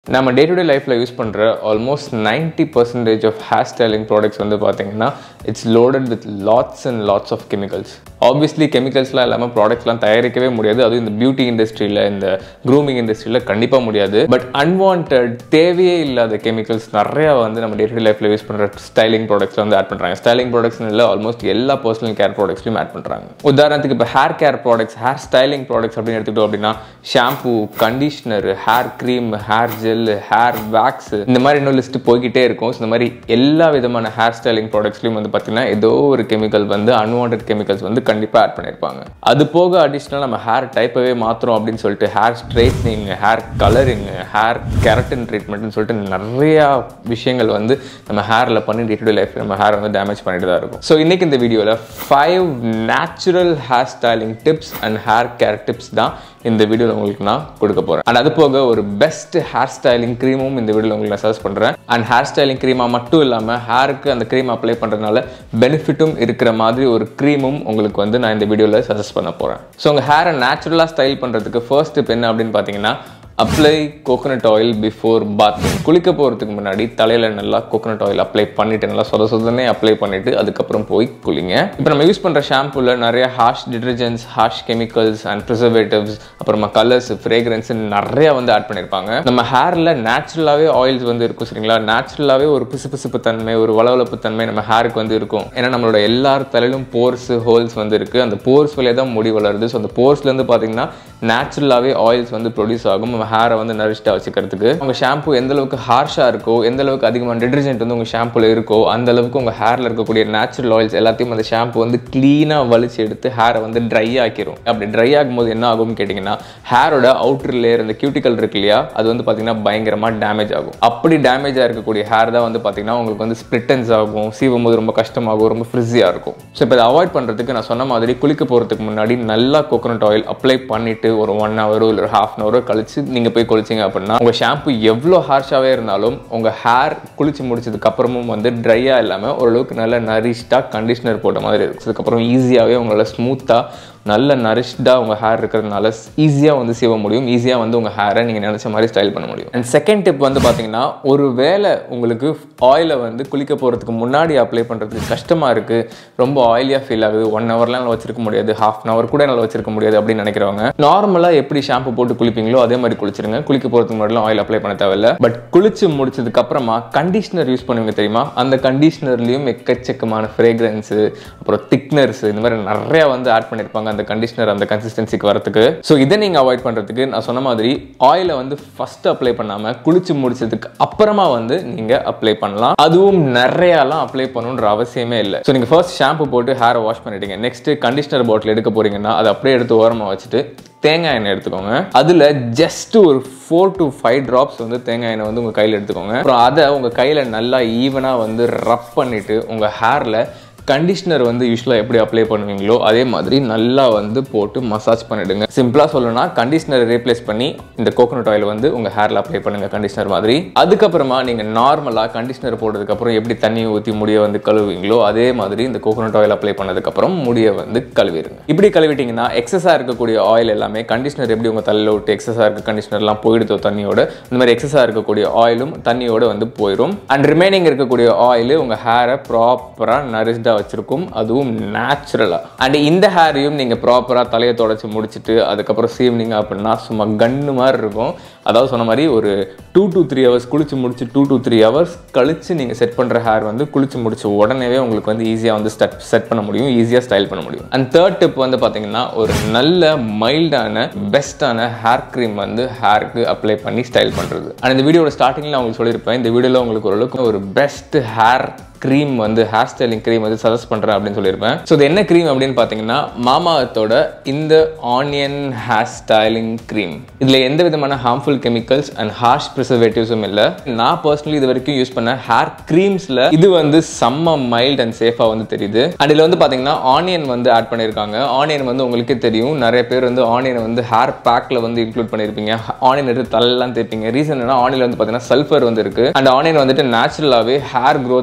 நம்ம டே டு டே லைஃப்பில் யூஸ் பண்ணுற almost ninety percentage of hair styling products வந்து பார்த்தீங்கன்னா it's loaded with lots and lots of chemicals obviously கெமிக்கல்ஸ்லாம் இல்லாமல் ப்ராடக்ட்ஸ்லாம் தயாரிக்கவே முடியாது அதுவும் இந்த பியூட்டி இண்டஸ்ட்ரியில் இந்த க்ரூமிங் இண்டஸ்ட்ரியில் கண்டிப்பாக முடியாது பட் அன்வான்ட் தேவையே இல்லாத கெமிக்கல்ஸ் நிறையா வந்து நம்ம டே டு டே லைஃப்பில் யூஸ் பண்ணுற ஸ்டைலிங் ப்ராடக்ட்ஸ் வந்து ஆட் பண்ணுறாங்க ஸ்டைலிங் ப்ராடக்ட்ஸ் இல்லை ஆல்மோஸ்ட் எல்லா பர்சனல் கேர் ப்ராடக்ட்ஸ்லையும் ஆட் பண்ணுறாங்க உதாரணத்துக்கு இப்போ hair care products hair styling products அப்படின்னு எடுத்துக்கிட்டோம் அப்படின்னா shampoo conditioner hair cream hair gel hair wax இந்த மாதிரி இன்னும் லிஸ்ட் போய்கிட்டே இருக்கும் So, இந்த மாதிரி எல்லா விதமான ஹேர் ஸ்டைலிங் ப்ராடக்ட்ஸ்லையும் வந்து பார்த்தீங்கன்னா ஏதோ ஒரு கெமிக்கல் வந்து அன்வான்ட் கெமிக்கல்ஸ் வந்து கண்டிப்பாக ஆட் பண்ணியிருப்பாங்க அது போக அடிஷ்னலாக நம்ம ஹேர் டைப்பவே மாற்றுறோம் அப்படின்னு சொல்லிட்டு hair straightening hair colouring hair keratin ட்ரீட்மெண்ட்னு சொல்லிட்டு நிறையா விஷயங்கள் வந்து நம்ம ஹேரில் பண்ணி டே டு டே லைஃப் நம்ம ஹேர் வந்து டேமேஜ் பண்ணிட்டு தான் இருக்கும் ஸோ இன்னைக்கு இந்த வீடியோவில் five natural hair styling tips and hair care tips தான் இந்த வீடியோவில் உங்களுக்கு நான் கொடுக்க போகிறேன் அண்ட் அது போக ஒரு பெஸ்ட் ஹேர் ஸ்டைலிங் க்ரீமும் இந்த வீடியோவில் உங்களுக்கு நான் சஜஸ்ட் பண்ணுறேன் அண்ட் ஹேர் ஸ்டைலிங் க்ரீமாக மட்டும் இல்லாமல் ஹேருக்கு அந்த க்ரீம் அப்ளை பண்ணுறதுனால பெனிஃபிட்டும் இருக்கிற மாதிரி ஒரு க்ரீமும் உங்களுக்கு வந்து நான் இந்த வீடியோவில் சஜஸ்ட் பண்ண போகிறேன் ஸோ உங்கள் ஹேரை நேச்சுரலாக ஸ்டைல் பண்ணுறதுக்கு ஃபர்ஸ்ட் டிப் என்ன அப்படின்னு பார்த்தீங்கன்னா apply coconut oil before bathroom குளிக்க போகிறதுக்கு முன்னாடி தலையில் நல்லா கோகோனட் ஆயில் அப்ளை பண்ணிட்டு நல்லா சொத சொதனே அப்ளை பண்ணிட்டு அதுக்கப்புறம் போய் குளிங்க இப்போ நம்ம யூஸ் பண்ணுற ஷாம்புல நிறைய harsh detergents harsh chemicals and preservatives அப்புறமா கலர்ஸ் ஃப்ரேக்ரன்ஸ் நிறைய வந்து ஆட் பண்ணியிருப்பாங்க நம்ம ஹேரில் நேச்சுரலாகவே ஆயில்ஸ் வந்து இருக்கும் சரிங்களா நேச்சுரலாகவே ஒரு பிசுபிசுப்பு தன்மை ஒரு வளவளப்பு தன்மை நம்ம ஹேருக்கு வந்து இருக்கும் ஏன்னா நம்மளோட எல்லார் தலையிலும் போர்ஸ் ஹோல்ஸ் வந்து இருக்குது அந்த போர்ஸ் வழியாக தான் முடி வளருது ஸோ அந்த போர்ஸ்லேருந்து பார்த்தீங்கன்னா நேச்சுரலாகவே ஆயில்ஸ் வந்து ப்ரொடியூஸ் ஆகும் நம்ம ஹேரை வந்து நரிஷ்டாக வச்சுக்கிறதுக்கு உங்கள் ஷாம்பு எந்த அளவுக்கு ஹார்ஷாக இருக்கோ எந்த அளவுக்கு அதிகமான டிட்டர்ஜென்ட் வந்து உங்கள் ஷாம்புல இருக்கோ அந்த அளவுக்கு உங்கள் ஹேரில் இருக்கக்கூடிய நேச்சுரல் ஆயில்ஸ் எல்லாத்தையும் அந்த ஷாம்பு வந்து க்ளீனாக வலிச்சு எடுத்து ஹேரை வந்து ட்ரை ஆக்கிரும் அப்படி ட்ரை ஆகும்போது என்ன ஆகும்னு கேட்டிங்கன்னா ஹேரோட அவுட்டர் லேயர் இந்த கியூட்டிக்கல் இருக்கு இல்லையா அது வந்து பார்த்தீங்கன்னா பயங்கரமாக டேமேஜ் ஆகும் அப்படி டேமேஜாக இருக்கக்கூடிய ஹேர் தான் வந்து பார்த்தீங்கன்னா உங்களுக்கு வந்து ஸ்பிளிட்டன்ஸ் ஆகும் சீவும் போது ரொம்ப கஷ்டமாகும் ரொம்ப ஃப்ரிஸியாக இருக்கும் ஸோ இப்போ இதை அவாய்ட் பண்ணுறதுக்கு நான் சொன்ன மாதிரி குளிக்க போகிறதுக்கு முன்னாடி நல்லா கோகோனட் ஆயில் அப்ளை பண்ணிட்டு ஒரு ஒன் ஹவரோ இல்லை ஒரு ஹாஃப் அன் ஹவரோ கழிச்சு நீங்கள் போய் குளிச்சிங்க அப்படின்னா உங்கள் ஷாம்பு எவ்வளோ ஹார்ஷாகவே இருந்தாலும் உங்கள் ஹேர் குளிச்சு முடிச்சதுக்கு அப்புறமும் வந்து ட்ரையாக இல்லாமல் ஓரளவுக்கு நல்ல நரிஷ்டாக கண்டிஷனர் போட்ட மாதிரி இருக்கும் அதுக்கப்புறம் ஈஸியாகவே உங்களால் ஸ்மூத்தாக நல்ல நரிஷ்டாக உங்கள் ஹேர் இருக்கிறதுனால ஈஸியாக வந்து சீவ முடியும் ஈஸியாக வந்து உங்கள் ஹேரை நீங்கள் நினச்ச மாதிரி ஸ்டைல் பண்ண முடியும் அண்ட் செகண்ட் டிப் வந்து பார்த்தீங்கன்னா ஒரு வேளை உங்களுக்கு ஆயிலை வந்து குளிக்க போகிறதுக்கு முன்னாடி அப்ளை பண்ணுறதுக்கு கஷ்டமாக இருக்குது ரொம்ப ஆயிலியாக ஃபீல் ஆகுது ஒன் ஹவர்லாம் என்னால் வச்சிருக்க முடியாது ஹாஃப் அன் ஹவர் கூட என்னால் வச்சிருக்க முடியாது அப்படின்னு நினைக்கிறவங்க நார்மலாக எப்படி ஷாம்பு போட்டு குளிப்பீங்களோ அதே மாதிரி குளிச்சிருங்க குளிக்க போகிறதுக்கு முன்னாடிலாம் ஆயில் அப்ளை பண்ண தேவையில்ல பட் குளிச்சு முடிச்சதுக்கு அப்புறமா கண்டிஷனர் யூஸ் பண்ணுவீங்க தெரியுமா அந்த கண்டிஷனர்லையும் எக்கச்சக்கமான ஃப்ரேக்ரன்ஸு அப்புறம் திக்னர்ஸ் இந்த மாதிரி நிறையா வந்து ஆட் பண்ணியிருப்பாங்க அந்த கண்டிஷனர் அந்த கன்சிஸ்டன்சிக்கு வரதுக்கு ஸோ இதை நீங்கள் அவாய்ட் பண்ணுறதுக்கு நான் சொன்ன மாதிரி ஆயிலை வந்து ஃபர்ஸ்ட் அப்ளை பண்ணாமல் குளிச்சு முடிச்சதுக்கு அப்புறமா வந்து நீங்கள் அப்ளை பண்ணலாம் அதுவும் நிறையாலாம் அப்ளை பண்ணணுன்ற அவசியமே இல்லை ஸோ நீங்கள் ஃபர்ஸ்ட் ஷாம்பு போட்டு ஹேரை வாஷ் பண்ணிட்டீங்க நெக்ஸ்ட் கண்டிஷனர் பாட்டில் எடுக்க போறீங்கன்னா அதை அப்படியே எடுத்து ஓரமாக வச்சுட்டு தேங்காய் எண்ணெய் எடுத்துக்கோங்க அதில் ஜஸ்ட் ஒரு ஃபோர் டு ஃபைவ் ட்ராப்ஸ் வந்து தேங்காய் எண்ணெய் வந்து உங்கள் கையில் எடுத்துக்கோங்க அப்புறம் அதை உங்கள் கையில் நல்லா ஈவனாக வந்து ரப் பண்ணிவிட்டு உங்கள் ஹேரில் கண்டிஷனர் வந்து யூஸ்வலாக எப்படி அப்ளை பண்ணுவீங்களோ அதே மாதிரி நல்லா வந்து போட்டு மசாஜ் பண்ணிடுங்க சிம்பிளாக சொல்லணும்னா கண்டிஷனரை ரீப்ளேஸ் பண்ணி இந்த கோகோனட் ஆயில் வந்து உங்கள் ஹேரில் அப்ளை பண்ணுங்க கண்டிஷனர் மாதிரி அதுக்கப்புறமா நீங்கள் நார்மலாக கண்டிஷனர் போட்டதுக்கப்புறம் எப்படி தண்ணி ஊற்றி முடிய வந்து கழுவுவீங்களோ அதே மாதிரி இந்த கோகோனட் ஆயில் அப்ளை பண்ணதுக்கப்புறம் முடிய வந்து கழுவிடுங்க இப்படி கழுவிட்டீங்கன்னா எக்ஸஸாக இருக்கக்கூடிய ஆயில் எல்லாமே கண்டிஷனர் எப்படி உங்கள் தலையில் விட்டு எக்ஸஸாக இருக்க கண்டிஷனர்லாம் போயிடுதோ தண்ணியோட இந்த மாதிரி எக்ஸஸாக இருக்கக்கூடிய ஆயிலும் தண்ணியோட வந்து போயிடும் அண்ட் ரிமைனிங் இருக்கக்கூடிய ஆயில் உங்கள் ஹேரை ப்ராப்பராக நரிஸ்டாக வச்சிருக்கும் அதுவும் நேச்சுரலாக அண்ட் இந்த ஹேரையும் நீங்கள் ப்ராப்பராக தலையை தொடச்சி முடிச்சுட்டு அதுக்கப்புறம் சீவ்னிங் அப்படின்னா சும்மா கன்னு மாதிரி இருக்கும் அதாவது சொன்ன மாதிரி ஒரு டூ டு த்ரீ ஹவர்ஸ் குளிச்சு முடிச்சு டூ டு த்ரீ ஹவர்ஸ் கழிச்சு நீங்கள் செட் பண்ணுற ஹேர் வந்து குளிச்சு முடிச்ச உடனேவே உங்களுக்கு வந்து ஈஸியாக வந்து ஸ்டெட் செட் பண்ண முடியும் ஈஸியாக ஸ்டைல் பண்ண முடியும் அண்ட் தேர்ட் டிப் வந்து பார்த்தீங்கன்னா ஒரு நல்ல மைல்டான பெஸ்ட்டான ஹேர் க்ரீம் வந்து ஹேருக்கு அப்ளை பண்ணி ஸ்டைல் பண்ணுறது அண்ட் இந்த வீடியோட ஸ்டார்டிங்கில் நான் உங்களுக்கு சொல்லியிருப்பேன் இந்த வீடியோவில் உங்களுக்கு ஓரளவுக்கு ஒரு பெஸ்ட் ஹேர் க்ரீம் வந்து ஹேர் ஸ்டைலிங் க்ரீம் வந்து சஜஸ்ட் பண்ணுறேன் அப்படின்னு சொல்லியிருப்பேன் ஸோ இது என்ன க்ரீம் அப்படின்னு பார்த்தீங்கன்னா மாமாத்தோட இந்த ஆனியன் ஹேர் ஸ்டைலிங் க்ரீம் இதில் எந்த விதமான ஹார்ம்ஃபுல் கெமிக்கல்ஸ் அண்ட் ஹார்ஷ் ப்ரிசர்வேட்டிவ்ஸும் இல்லை நான் பர்சனலி இது வரைக்கும் யூஸ் பண்ண ஹேர் க்ரீம்ஸில் இது வந்து செம்ம மைல்ட் அண்ட் சேஃபாக வந்து தெரியுது அண்ட் இதில் வந்து பார்த்தீங்கன்னா ஆனியன் வந்து ஆட் பண்ணியிருக்காங்க ஆனியன் வந்து உங்களுக்கே தெரியும் நிறைய பேர் வந்து ஆனியனை வந்து ஹேர் பேக்கில் வந்து இன்க்ளூட் பண்ணியிருப்பீங்க ஆனியன் எடுத்து தலையெல்லாம் தேய்ப்பீங்க ரீசன் என்ன ஆனியன் வந்து பார்த்தீங்கன்னா சல்ஃபர் வந்து இருக்கு அண்ட் ஆனியன் வந்துட்டு நேச்சுரலாகவே ஹேர் க்ரோத்தை வந்து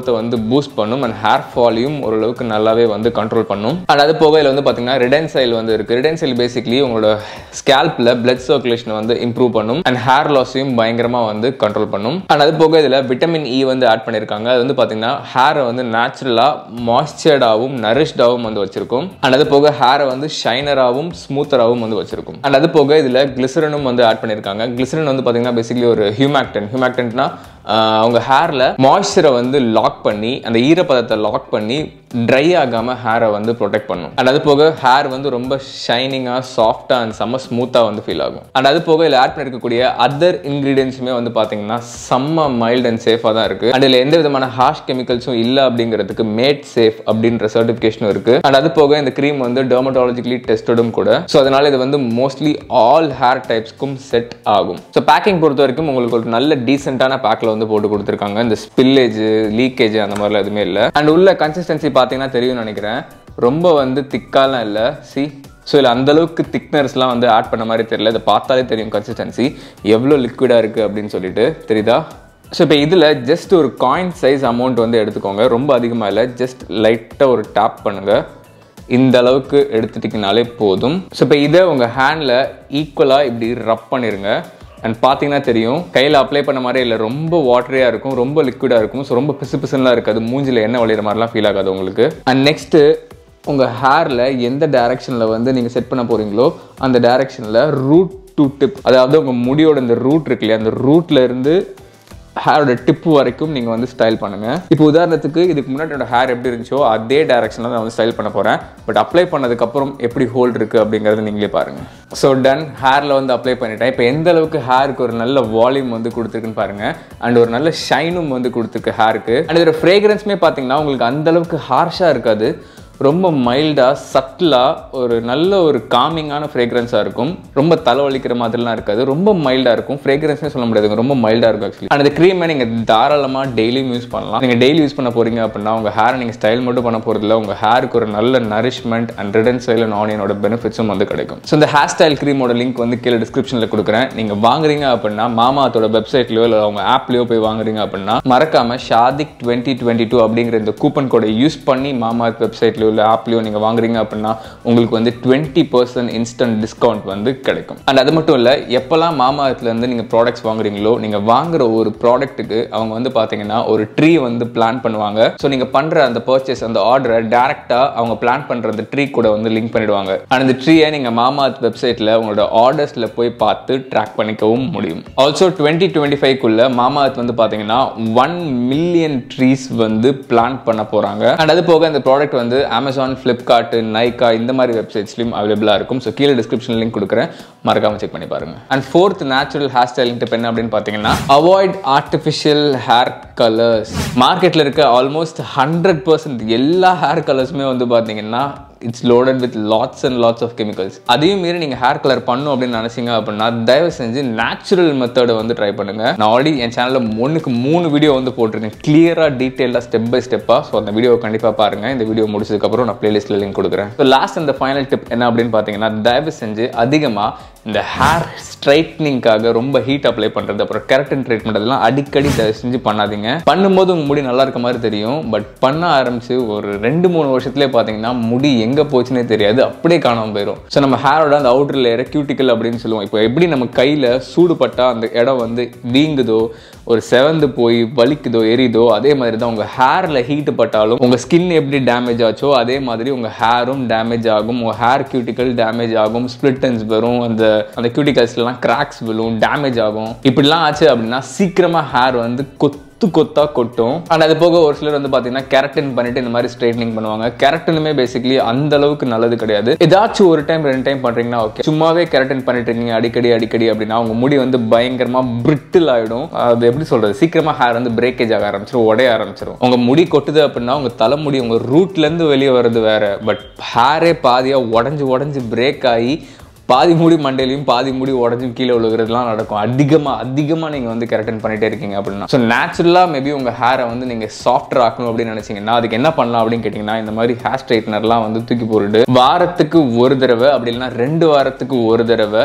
பூஸ்ட் பண்ணும் அண்ட் ஹேர் ஃபாலையும் ஓரளவுக்கு நல்லாவே வந்து கண்ட்ரோல் பண்ணும் அண்ட் அது போக இதில் வந்து பார்த்தீங்கன்னா ரிடென்சைல் வந்து இருக்குது ரிடென்சைல் பேசிக்லி உங்களோட ஸ்கேல்பில் பிளட் சர்க்குலேஷனை வந்து இம்ப்ரூவ் பண்ணும் அண்ட் ஹேர் லாஸையும் பயங்கரமாக வந்து கண்ட்ரோல் பண்ணும் அண்ட் அது போக இதில் விட்டமின் இ வந்து ஆட் பண்ணியிருக்காங்க அது வந்து பார்த்தீங்கன்னா ஹேரை வந்து நேச்சுரலாக மாய்ஸ்சர்டாகவும் நரிஷ்டாகவும் வந்து வச்சிருக்கும் அண்ட் அது போக ஹேரை வந்து ஷைனராகவும் ஸ்மூத்தராகவும் வந்து வச்சிருக்கும் அண்ட் அது போக இதில் கிளிசரனும் வந்து ஆட் பண்ணியிருக்காங்க கிளிசரன் வந்து பார்த்தீங்கன்னா பேசிக்லி ஒரு ஹியூமேக்டன் ஹியூமேக்டன்ட்னா அவங்க ஹேரில் மாய்ஸ்சரை வந்து லாக் பண்ணி அந்த ஈரப்பதத்தை லாக் பண்ணி ட்ரை ஆகாமல் ஹேரை வந்து ப்ரொடெக்ட் பண்ணும் அண்ட் அது போக ஹேர் வந்து ரொம்ப ஷைனிங்காக சாஃப்டாக அண்ட் செம்ம ஸ்மூத்தாக வந்து ஃபீல் ஆகும் அண்ட் அது போக இதில் ஆட் பண்ணிருக்கக்கூடிய அதர் இன்க்ரீடியன்ஸுமே வந்து பார்த்தீங்கன்னா செம்ம மைல்ட் அண்ட் சேஃபாக தான் இருக்குது அண்ட் இதில் எந்த விதமான ஹார்ஷ் கெமிக்கல்ஸும் இல்லை அப்படிங்கிறதுக்கு மேட் சேஃப் அப்படின்ற சர்டிஃபிகேஷனும் இருக்குது அண்ட் அது போக இந்த க்ரீம் வந்து டெர்மட்டாலஜிக்கலி டெஸ்டடும் கூட ஸோ அதனால் இது வந்து மோஸ்ட்லி ஆல் ஹேர் டைப்ஸ்க்கும் செட் ஆகும் ஸோ பேக்கிங் பொறுத்த வரைக்கும் உங்களுக்கு ஒரு நல்ல டீசென்டான பேக்கில் வந்து போட்டு கொடுத்துருக்காங்க இந்த ஸ்பில்லேஜ் லீக்கேஜ் அந்த மாதிரிலாம் எதுவுமே இல்லை அண்ட் உள்ள கன்சிஸ்டன்சி பார்த்தீங்கன்னா தெரியும்னு நினைக்கிறேன் ரொம்ப வந்து திக்காலாம் இல்லை சி ஸோ இதில் அந்தளவுக்கு திக்னர்ஸ்லாம் வந்து ஆட் பண்ண மாதிரி தெரியல இதை பார்த்தாலே தெரியும் கன்சிஸ்டன்சி எவ்வளோ லிக்விடாக இருக்குது அப்படின்னு சொல்லிட்டு தெரியுதா ஸோ இப்போ இதில் ஜஸ்ட் ஒரு காயின் சைஸ் அமௌண்ட் வந்து எடுத்துக்கோங்க ரொம்ப அதிகமாக இல்லை ஜஸ்ட் லைட்டாக ஒரு டேப் பண்ணுங்கள் இந்த அளவுக்கு எடுத்துட்டிங்கனாலே போதும் ஸோ இப்போ இதை உங்கள் ஹேண்டில் ஈக்குவலாக இப்படி ரப் பண்ணிடுங்க அண்ட் பார்த்தீங்கன்னா தெரியும் கையில் அப்ளை பண்ண மாதிரி இல்லை ரொம்ப வாட்டரியாக இருக்கும் ரொம்ப லிக்விடாக இருக்கும் ஸோ ரொம்ப பிசு பிசுலாம் இருக்காது மூஞ்சில் எண்ணெய் வளையிற மாதிரிலாம் ஃபீல் ஆகாது உங்களுக்கு அண்ட் நெக்ஸ்ட்டு உங்கள் ஹேரில் எந்த டைரக்ஷனில் வந்து நீங்கள் செட் பண்ண போகிறீங்களோ அந்த டைரக்ஷனில் ரூட் டு டிப் அதாவது உங்கள் முடியோட இந்த ரூட் இருக்கு இல்லையா அந்த ரூட்ல இருந்து ஹேரோட டிப்பு வரைக்கும் நீங்கள் வந்து ஸ்டைல் பண்ணுங்கள் இப்போ உதாரணத்துக்கு இதுக்கு முன்னாடி என்னோட ஹேர் எப்படி இருந்துச்சோ அதே டேரக்ஷனில் நான் வந்து ஸ்டைல் பண்ண போகிறேன் பட் அப்ளை பண்ணதுக்கப்புறம் எப்படி ஹோல்ட் இருக்குது அப்படிங்கிறத நீங்களே பாருங்கள் ஸோ டன் ஹேரில் வந்து அப்ளை பண்ணிட்டேன் இப்போ எந்த அளவுக்கு ஹேருக்கு ஒரு நல்ல வால்யூம் வந்து கொடுத்துருக்குன்னு பாருங்கள் அண்ட் ஒரு நல்ல ஷைனும் வந்து கொடுத்துருக்கு ஹேருக்கு அண்ட் இதோட ஃப்ரேக்ரன்ஸுமே பார்த்தீங்கன்னா உங்களுக்கு அந்த அளவுக்கு ஹார்ஷாக இருக்காது ரொம்ப மைல்டாக சட்டிலாக ஒரு நல்ல ஒரு காமிங்கான ஃப்ரேக்ரன்ஸாக இருக்கும் ரொம்ப தலைவலிக்கிற மாதிரிலாம் இருக்காது ரொம்ப மைல்டாக இருக்கும் ஃப்ரேக்ரன்ஸே சொல்ல முடியாதுங்க ரொம்ப மைல்டாக இருக்கும் ஆக்சுவலி அந்த க்ரீமை நீங்கள் தாராளமாக டெய்லியும் யூஸ் பண்ணலாம் நீங்கள் டெய்லி யூஸ் பண்ண போகிறீங்க அப்படின்னா உங்கள் ஹேரை நீங்கள் ஸ்டைல் மட்டும் பண்ண போகிறதில்ல உங்கள் ஹேருக்கு ஒரு நல்ல நரிஷ்மெண்ட் அண்ட் ரிடன் ஸ்டைல் அண்ட் ஆனியனோட பெனிஃபிட்ஸும் வந்து கிடைக்கும் ஸோ இந்த ஹேர் ஸ்டைல் க்ரீமோட லிங்க் வந்து கீழே டிஸ்கிரிப்ஷனில் கொடுக்குறேன் நீங்கள் வாங்குறீங்க அப்படின்னா மாமாத்தோட வெப்சைட்லையோ இல்லை அவங்க ஆப்லேயோ போய் வாங்குறீங்க அப்படின்னா மறக்காமல் ஷாதிக் டுவெண்ட்டி டுவெண்ட்டி டூ அப்படிங்கிற இந்த கூப்பன் கோடை யூஸ் பண்ணி மாமா வெப்சைட்லையோ இல்லை ஆப்லையோ நீங்கள் வாங்குறீங்க அப்படின்னா உங்களுக்கு வந்து டுவெண்ட்டி பர்சன்ட் இன்ஸ்டன்ட் டிஸ்கவுண்ட் வந்து கிடைக்கும் அண்ட் அது மட்டும் இல்லை எப்போல்லாம் மாமாத்துலேருந்து நீங்கள் ப்ராடக்ட்ஸ் வாங்குறீங்களோ நீங்கள் வாங்குற ஒரு ப்ராடக்ட்டுக்கு அவங்க வந்து பார்த்தீங்கன்னா ஒரு ட்ரீ வந்து பிளான் பண்ணுவாங்க ஸோ நீங்கள் பண்ணுற அந்த பர்ச்சேஸ் அந்த ஆர்டரை டேரெக்டாக அவங்க பிளான் பண்ணுற அந்த ட்ரீ கூட வந்து லிங்க் பண்ணிடுவாங்க அண்ட் அந்த ட்ரீயை நீங்கள் மாமாத் வெப்சைட்டில் உங்களோட ஆர்டர்ஸில் போய் பார்த்து ட்ராக் பண்ணிக்கவும் முடியும் ஆல்சோ டுவெண்ட்டி டுவெண்ட்டி ஃபைவ்க்குள்ள மாமாத் வந்து பார்த்தீங்கன்னா ஒன் மில்லியன் ட்ரீஸ் வந்து பிளான் பண்ண போகிறாங்க அண்ட் அது போக இந்த ப்ராடக்ட் வந்து அமேசான் ஃப்ளிப்கார்ட் நைக்கா இந்த மாதிரி வெப்சைட்ஸ்லையும் அவைலபிளாக இருக்கும் ஸோ கீழே டிஸ்கிரிப்ஷன் லிங்க் கொடுக்குறேன் மறக்காம செக் பண்ணி பாருங்க and fourth natural hair styling tip என்ன அப்படின்னு பார்த்தீங்கன்னா அவாய்ட் ஆர்டிஃபிஷியல் ஹேர் கலர்ஸ் மார்க்கெட்டில் இருக்க ஆல்மோஸ்ட் ஹண்ட்ரட் பர்சன்ட் எல்லா ஹேர் கலர்ஸுமே வந்து பார்த்தீங்கன்னா it's loaded with lots and lots of chemicals அதையும் மீறி நீங்கள் ஹேர் கலர் பண்ணும் அப்படின்னு நினைச்சீங்க அப்படின்னா தயவு செஞ்சு நேச்சுரல் மெத்தடை வந்து ட்ரை பண்ணுங்க நான் ஆல்ரெடி என் சேனலில் ஒன்றுக்கு மூணு வீடியோ வந்து போட்டிருக்கேன் கிளியராக டீட்டெயிலாக ஸ்டெப் பை ஸ்டெப்பாக ஸோ அந்த வீடியோ கண்டிப்பாக பாருங்க இந்த வீடியோ முடிச்சதுக்கப்புறம் நான் பிளேலிஸ்ட்டில் லிங்க் கொடுக்குறேன் ஸோ லாஸ்ட் அந்த ஃபைனல் டிப் என்ன அப்படின்னு பார்த்தீங்கன்னா தயவு செஞ்சு அதிகமாக இந்த ஹேர் ஸ்ட்ரைட்னிங்காக ரொம்ப ஹீட் அப்ளை பண்ணுறது அப்புறம் கெரட்டின் ட்ரீட்மெண்ட் அதெல்லாம் அடிக்கடி தயவு செஞ்சு பண்ணாதீங்க பண்ணும்போது உங்கள் முடி நல்லா இருக்க மாதிரி தெரியும் பட் பண்ண ஆரம்பிச்சு ஒரு ரெண்டு மூணு வருஷத்துலேயே பார்த்தீங்கன்னா முடி எங்கே போச்சுன்னே தெரியாது அப்படியே காணாமல் போயிடும் ஸோ நம்ம ஹேரோட அந்த அவுட்டர் லேயரை கியூட்டிக்கல் அப்படின்னு சொல்லுவோம் இப்போ எப்படி நம்ம கையில் சூடுபட்டா அந்த இடம் வந்து வீங்குதோ ஒரு செவந்து போய் வலிக்குதோ எரியுதோ அதே மாதிரி தான் உங்கள் ஹேரில் ஹீட்டு பட்டாலும் உங்கள் ஸ்கின் எப்படி டேமேஜ் ஆச்சோ அதே மாதிரி உங்கள் ஹேரும் டேமேஜ் ஆகும் உங்கள் ஹேர் கியூட்டிக்கல் டேமேஜ் ஆகும் ஸ்பிளிட்டன்ஸ் வரும் அந்த அந்த கியூட்டிகல்ஸ்லாம் கிராக்ஸ் விழும் டேமேஜ் ஆகும் இப்படிலாம் ஆச்சு அப்படின்னா சீக்கிரமாக ஹேர் வந்து கொத்து கொத்து கொத்தா கொட்டும் அண்ட் அது போக ஒரு சிலர் வந்து பார்த்தீங்கன்னா கேரட்டின் பண்ணிட்டு இந்த மாதிரி ஸ்ட்ரைட்னிங் பண்ணுவாங்க கேரட்டினுமே பேசிக்கலி அந்த அளவுக்கு நல்லது கிடையாது ஏதாச்சும் ஒரு டைம் ரெண்டு டைம் பண்றீங்கன்னா ஓகே சும்மாவே கேரட்டின் பண்ணிட்டு இருக்கீங்க அடிக்கடி அடிக்கடி அப்படின்னா உங்க முடி வந்து பயங்கரமா பிரிட்டில் ஆயிடும் அது எப்படி சொல்றது சீக்கிரமா ஹேர் வந்து பிரேக்கேஜ் ஆக ஆரம்பிச்சிடும் உடைய ஆரம்பிச்சிடும் உங்க முடி கொட்டுது அப்படின்னா உங்க தலைமுடி உங்க ரூட்ல இருந்து வெளியே வர்றது வேற பட் ஹேரே பாதியா உடஞ்சு உடஞ்சு பிரேக் ஆகி பாதி மூடி மண்டையிலையும் பாதி மூடி உடஞ்சும் கீழே விழுகிறதுலாம் நடக்கும் அதிகமாக அதிகமாக நீங்கள் வந்து கெரட்டன் பண்ணிட்டே இருக்கீங்க அப்படின்னா ஸோ நேச்சுரலாக மேபி உங்கள் ஹேரை வந்து நீங்கள் சாஃப்டர் ஆக்கணும் அப்படின்னு நினச்சிங்கன்னா அதுக்கு என்ன பண்ணலாம் அப்படின்னு கேட்டிங்கன்னா இந்த மாதிரி ஹேர் ஸ்ட்ரைட்னர்லாம் வந்து தூக்கி போட்டுட்டு வாரத்துக்கு ஒரு தடவை அப்படி இல்லைன்னா ரெண்டு வாரத்துக்கு ஒரு தடவை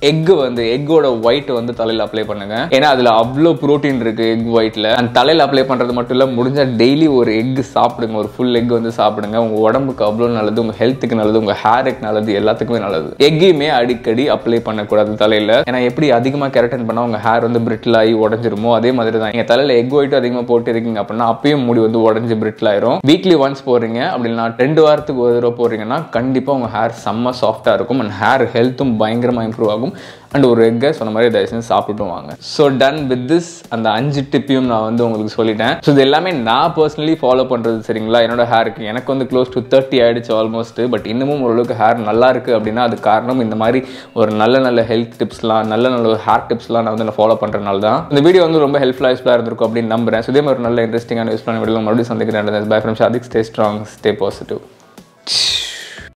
எக் வந்து எக்கோட ஒயிட் வந்து தலையில் அப்ளை பண்ணுங்க ஏன்னா அதில் அவ்வளோ ப்ரோட்டீன் இருக்கு எக் ஒயிட்ல அந்த தலையில் அப்ளை பண்ணுறது மட்டும் இல்லை முடிஞ்சால் டெய்லி ஒரு எக் சாப்பிடுங்க ஒரு ஃபுல் எக் வந்து சாப்பிடுங்க உங்கள் உடம்புக்கு அவ்வளோ நல்லது உங்கள் ஹெல்த்துக்கு நல்லது உங்கள் ஹேருக்கு நல்லது எல்லாத்துக்குமே நல்லது எக்கையுமே அடிக்கடி அப்ளை பண்ணக்கூடாது தலையில் ஏன்னா எப்படி அதிகமாக கெரட்டன் பண்ணால் உங்கள் ஹேர் வந்து பிரிட்டில் ஆகி உடஞ்சிருமோ அதே மாதிரி தான் நீங்கள் தலையில் எக் ஒயிட்டும் அதிகமாக போட்டு இருக்கீங்க அப்படின்னா அப்பயும் முடி வந்து உடஞ்சி பிரிட்டில் ஆயிரும் வீக்லி ஒன்ஸ் போடுறீங்க அப்படின்னா ரெண்டு வாரத்துக்கு ஒரு தடவை போடுறீங்கன்னா கண்டிப்பாக உங்கள் ஹேர் செம்ம சாஃப்டாக இருக்கும் அண்ட் ஹேர் ஹெல்த்தும் பயங்கரமாக இம்ப்ரூவ் ஆகும் அண்ட் ஒரு எக்கை சொன்ன மாதிரி தயவு செஞ்சு சாப்பிட்டு வாங்க ஸோ டன் வித் திஸ் அந்த அஞ்சு டிப்பையும் நான் வந்து உங்களுக்கு சொல்லிட்டேன் ஸோ இது எல்லாமே நான் பர்சனலி ஃபாலோ பண்ணுறது சரிங்களா என்னோட ஹேருக்கு எனக்கு வந்து க்ளோஸ் டு தேர்ட்டி ஆயிடுச்சு ஆல்மோஸ்ட் பட் இன்னமும் ஓரளவுக்கு ஹேர் நல்லா இருக்குது அப்படின்னா அது காரணம் இந்த மாதிரி ஒரு நல்ல நல்ல ஹெல்த் டிப்ஸ்லாம் நல்ல நல்ல ஒரு ஹேர் டிப்ஸ்லாம் நான் வந்து நான் ஃபாலோ பண்ணுறதுனால தான் இந்த வீடியோ வந்து ரொம்ப ஹெல்ப்ஃபுல்லாக யூஸ்ஃபுல்லாக இருந்திருக்கும் அப்படின்னு நம்புறேன் ஸோ இதே மாதிரி ஒரு நல்ல இன்ட்ரெஸ்டிங்கான யூஸ்ஃபுல்லான வீடியோ மறுபடியும் சந்திக்கிறேன் bye from Shadiq stay strong stay positive